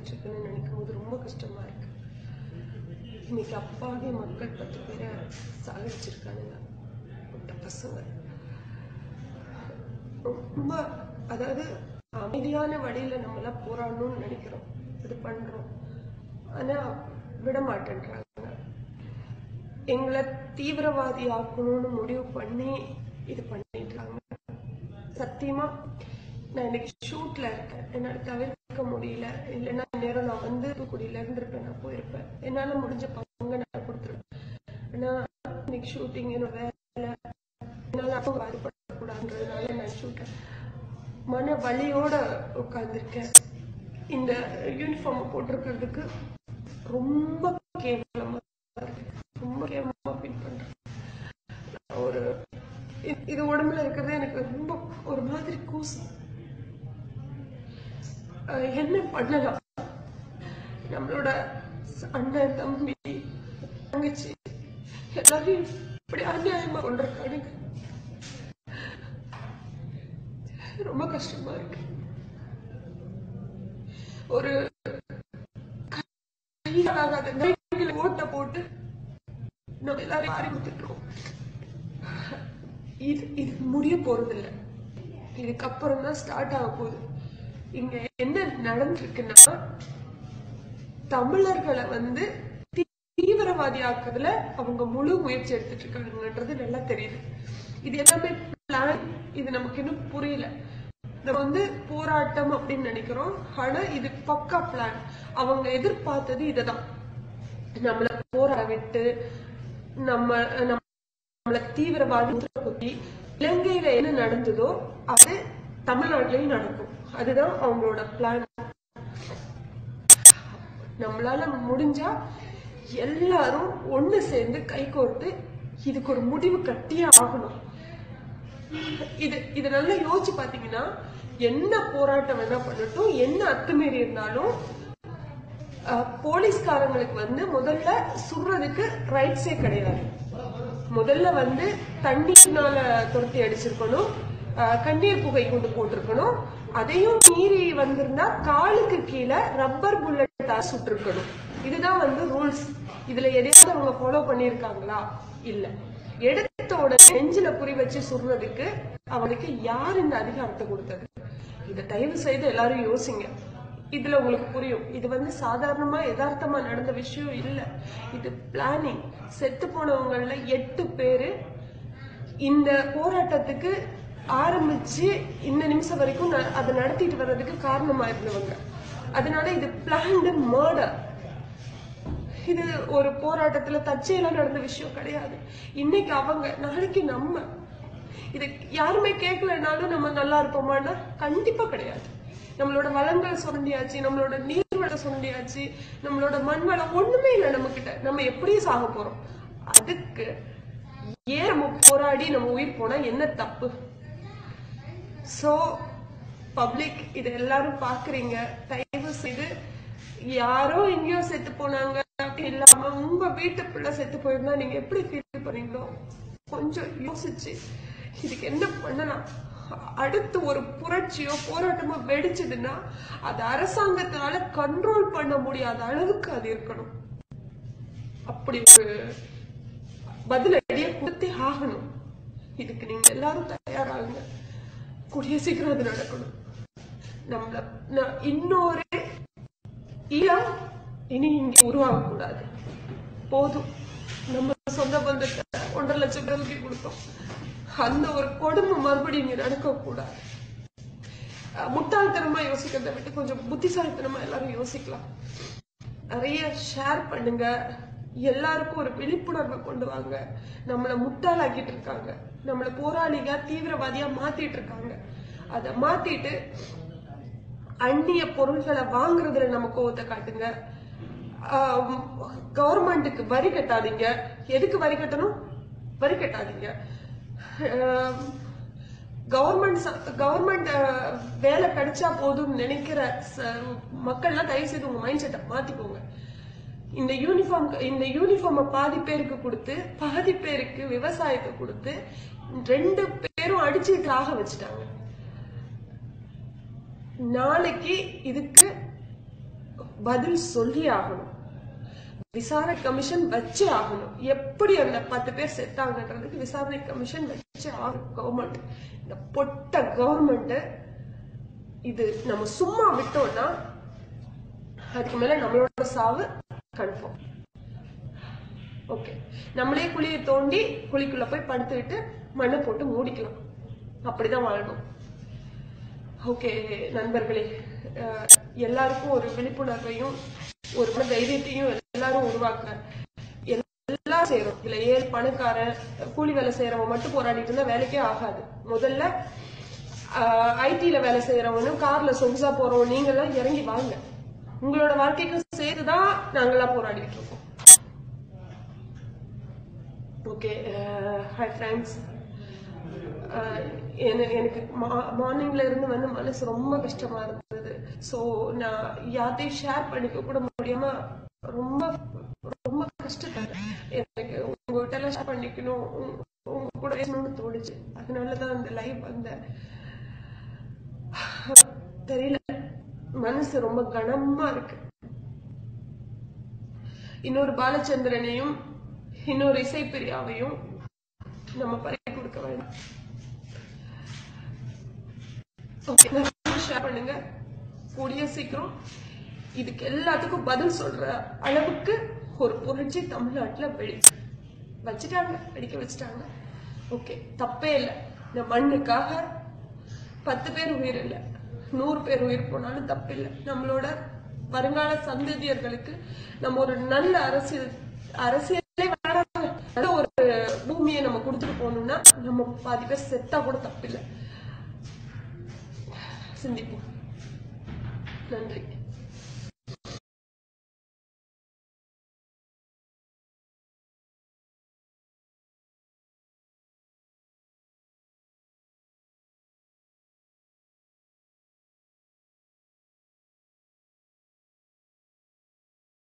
நடந்துட்டு இருக்குன்னு நினைக்கும் போது ரொம்ப கஷ்டமா இருக்கு இன்னைக்கு அப்பாவே மக்கள் பத்து பேரை சாகடிச்சிருக்கானுங்க இந்த பசங்க ரொம்ப அதாவது அமைதியான வழியில நம்ம எல்லாம் போராடணும்னு நினைக்கிறோம் இது பண்றோம் ஆனா விட மாட்டேன்றாங்க எங்களை தீவிரவாதி ஆக்கணும்னு முடிவு பண்ணி இது பண்ணிட்டாங்க சத்தியமா நான் இன்னைக்கு ஷூட்ல இருக்கேன் என்னால தவிர்க்க முடியல இல்லைன்னா நேரம் நான் வந்து தூத்துக்குடியில இருந்திருப்பேன் நான் போயிருப்பேன் என்னால முடிஞ்ச பங்கு நான் கொடுத்துருப்பேன் ஆனா இன்னைக்கு ஷூட்டிங் இன்னும் வேலை என்னால அப்போ பாதிப்படக்கூடாதுன்றதுனால நான் ஷூட்டேன் மன வலியோட உட்கார்ந்திருக்கேன் இந்த யூனிஃபார்ம் போட்டிருக்கிறதுக்கு ரொம்ப கேவலமா இருக்கு ரொம்ப கேவலமா ஃபீல் பண்றேன் ஒரு இ- இது உடம்புல இருக்கிறது எனக்கு ரொம்ப ஒரு மாதிரி கூசு அஹ் என்ன பண்ணலாம் நம்மளோட அண்ணன் தம்பி தங்கச்சி எல்லாரையும் இப்படி அநியாயமா கொண்டிருக்கானுங்க ரொம்ப கஷ்டமா இருக்கு ஒரு கையாலாகாத நாய்களை ஓட்ட போட்டு நம்ம எல்லாரையும் மாறி கொடுத்துட்டோம் இது இது முடிய போறது இல்ல இதுக்கப்புறம் தான் ஸ்டார்ட் ஆக போகுது இங்க என்ன நடந்திருக்குன்னா தமிழர்களை வந்து தீ- தீவிரவாதி ஆக்குறதுல அவங்க முழு முயற்சி எடுத்துட்டு இருக்காங்கன்றது நல்லா தெரியுது இது எல்லாமே பிளான் இது நமக்கு இன்னும் புரியல நம்ம வந்து போராட்டம் அப்படின்னு நினைக்கிறோம் ஆனா இது பக்கா பிளான் அவங்க எதிர்பார்த்தது இதுதான் நம்மள போராட விட்டு நம்ம நம்ம நம்மள தீவிரவாதி முத்திர குத்தி இலங்கையில என்ன நடந்ததோ அது தமிழ்நாட்டிலையும் நடக்கும் அதுதான் அவங்களோட பிளான் நம்மளால முடிஞ்சா எல்லாரும் ஒண்ணு சேர்ந்து கை கோர்த்து இதுக்கு ஒரு முடிவு கட்டியே ஆகணும் இது இது நல்லா யோசிச்சு பாத்தீங்கன்னா என்ன போராட்டம் வேணா பண்ணட்டும் என்ன அத்துமீறி இருந்தாலும் அஹ், போலீஸ்காரங்களுக்கு வந்து முதல்ல சுடுறதுக்கு ரைட்ஸே கிடையாது முதல்ல வந்து தண்ணீர்னால துரத்தி அடிச்சிருக்கணும் அஹ், கண்ணீர் புகை கொண்டு போட்டிருக்கணும் அதையும் மீறி வந்திருந்தா காலுக்கு கீழே ரப்பர் புல்லட் சுட்டிருக்கணும் இதுதான் வந்து ரூல்ஸ் இதுல எதையாவது அவங்க ஃபாலோ பண்ணிருக்காங்களா இல்ல எடுத்த உடனே நெஞ்சில குறி வச்சு சுடுறதுக்கு அவனுக்கு யார் இந்த அதிகாரத்தை கொடுத்தது இதை தயவு செய்து எல்லாரும் யோசிங்க இதுல உங்களுக்கு புரியும் இது வந்து சாதாரணமா யதார்த்தமா நடந்த விஷயம் இல்ல இது பிளானிங் செத்து போனவங்கள்ல எட்டு பேரு இந்த போராட்டத்துக்கு ஆரம்பிச்சு இந்த நிமிஷம் வரைக்கும் ந- அதை நடத்திட்டு வர்றதுக்கு காரணமா இருந்தவங்க அதனால இது பிளான்டு மர்டர் இது ஒரு போராட்டத்துல தற்செயலா நடந்த விஷயம் கிடையாது இன்னைக்கு அவங்க நாளைக்கு நம்ம இது யாருமே கேட்கலனாலும் நம்ம நல்லா இருப்போமான்னா கண்டிப்பா கிடையாது நம்மளோட வளங்கள் சுரண்டியாச்சு நம்மளோட நீர்வளம் சுரண்டியாச்சு நம்மளோட மண் வளம் ஒண்ணுமே இல்லை நம்ம கிட்ட நம்ம எப்படியும் சாக போறோம் அதுக்கு ஏன் நம்ம போராடி நம்ம உயிர் போனா என்ன தப்பு சோ பப்ளிக் இது எல்லாரும் பாக்குறீங்க தயவு செய்து யாரோ எங்கேயோ செத்து போனாங்க அப்படி இல்லாம உங்க வீட்டு பிள்ளை செத்து போயிருந்தா நீங்க எப்படி ஃபீல் பண்ணீங்களோ கொஞ்சம் யோசிச்சு இதுக்கு என்ன பண்ணலாம் அடுத்து ஒரு புரட்சியோ போராட்டமோ வெடிச்சதுன்னா அது அரசாங்கத்தினால கண்ட்ரோல் பண்ண முடியாத அளவுக்கு அது இருக்கணும் அப்படி ஒரு பதிலடியை கொடுத்தே ஆகணும் இதுக்கு நீங்க எல்லாரும் தயாராகுங்க கூடிய சீக்கிரம் அது நடக்கணும் நம்மள ந- இன்னொரு ஈழம் இனி இங்க உருவாகக்கூடாது போதும் நம்ம சொந்த பந்தத்தை ஒன்றரை லட்சம் பேருக்கு கொடுத்தோம் அந்த ஒரு கொடுமை மறுபடியும் இங்க நடக்கக்கூடாது அஹ் முட்டாள்தனமா யோசிக்கிறத விட்டு கொஞ்சம் புத்திசாலித்தனமா எல்லாரும் யோசிக்கலாம் நிறைய ஷேர் பண்ணுங்க எல்லாருக்கும் ஒரு விழிப்புணர்வை கொண்டு வாங்க நம்மள முட்டாளாக்கிட்டு இருக்காங்க நம்மள போராளிగా தீவிரவாதியா மாத்திட்டு இருக்காங்க அதை மாத்திட்டு அந்நிய பொருள்களை வாங்குறதுல நம்ம கோவத்தை காட்டுங்க கவர்மெண்ட்டுக்கு வரி கட்டாதீங்க எதுக்கு வரி கட்டணும் வரி கட்டாதீங்க கவர்மெண்ட் கவர்மெண்ட் வேலை கிடைச்சா போதும்னு நினைக்கிற ச- மக்கள்லாம் தயவு செய்து உங்க மைண்ட் செட்டை மாத்திக்கோங்க இந்த யூனிஃபார்ம் இந்த யூனிஃபார்மை பாதி பேருக்கு கொடுத்து பாதி பேருக்கு விவசாயத்தை கொடுத்து ரெண்டு பேரும் அடிச்சுட்டு ஆக வச்சுட்டாங்க நாளைக்கு இதுக்கு பதில் சொல்லி ஆகணும் விசாரணை கமிஷன் வச்சே ஆகணும் எப்படி அந்த பத்து பேர் செத்தாங்கன்றதுக்கு விசாரணை கமிஷன் வச்சே ஆகணும் கவர்மெண்ட் இந்த பொட்ட கவர்மெண்ட் இது நம்ம சும்மா விட்டோம்னா அதுக்கு மேல நம்மளோட சாவு கன்ஃபார்ம் ஓகே நம்மளே குழியை தோண்டி குழிக்குள்ள போய் படுத்துக்கிட்டு மண்ணை போட்டு மூடிக்கலாம் அப்படிதான் வாழணும் ஓகே நண்பர்களே அஹ், எல்லாருக்கும் ஒரு விழிப்புணர்வையும் ஒரு மன தைரியத்தையும் எல்லாரும் உருவாக்குற எல்லாம் செய்யறோம் இதுல ஏழு பணக்காரன் கூலி வேலை செய்யறவன் மட்டும் போராடிட்டு இருந்தா வேலைக்கே ஆகாது முதல்ல ஐடில வேலை செய்யறவனும் கார்ல சொகுசா போறவன் நீங்க எல்லாம் இறங்கி வாங்க உங்களோட வாழ்க்கைக்கும் சேர்த்துதான் நாங்கெல்லாம் போராடிட்டு இருக்கோம் ஓகே ஹாய் ஃப்ரெண்ட்ஸ் எனக்கு மார்னிங்ல இருந்து வந்து மனசு ரொம்ப கஷ்டமா இருந்தது ஸோ நான் யார்ட்டையும் ஷேர் பண்ணிக்க கூட முடியாம ரொம்ப ரொம்ப கஷ்டப்பட்டேன் எனக்கு உங்ககிட்ட எல்லாம் ஷேர் பண்ணிக்கணும் உங்க- உங்க கூட பேசணும்னு தோணுச்சு அதனாலதான் அந்த லைவ் வந்தேன் தெரியல மனசு ரொம்ப கனமா இருக்கு இன்னொரு பாலச்சந்திரனையும் இன்னொரு இசைப்பிரியாவையும் நம்ம பறி கொடுக்க வேண்டாம் ஓகே ஷேர் பண்ணுங்க கூடிய சீக்கிரம் இதுக்கு எல்லாத்துக்கும் பதில் சொல்ற அளவுக்கு ஒரு புரட்சி தமிழ்நாட்டுல வெடி வச்சுட்டாங்க வெடிக்க வச்சுட்டாங்க ஓகே தப்பே இல்லை இந்த மண்ணுக்காக பத்து பேர் உயிர் இல்லை நூறு பேர் உயிர் போனாலும் தப்பில்லை நம்மளோட வருங்கால சந்ததியர்களுக்கு நம்ம ஒரு நல்ல அரசியல் அரசியலே வேணாம் நல்ல ஒரு பூமியை நம்ம கொடுத்துட்டு போகணும்னா நம்ம பாதி பேர் செத்தா கூட தப்பில்லை சிந்திப்போம் நன்றி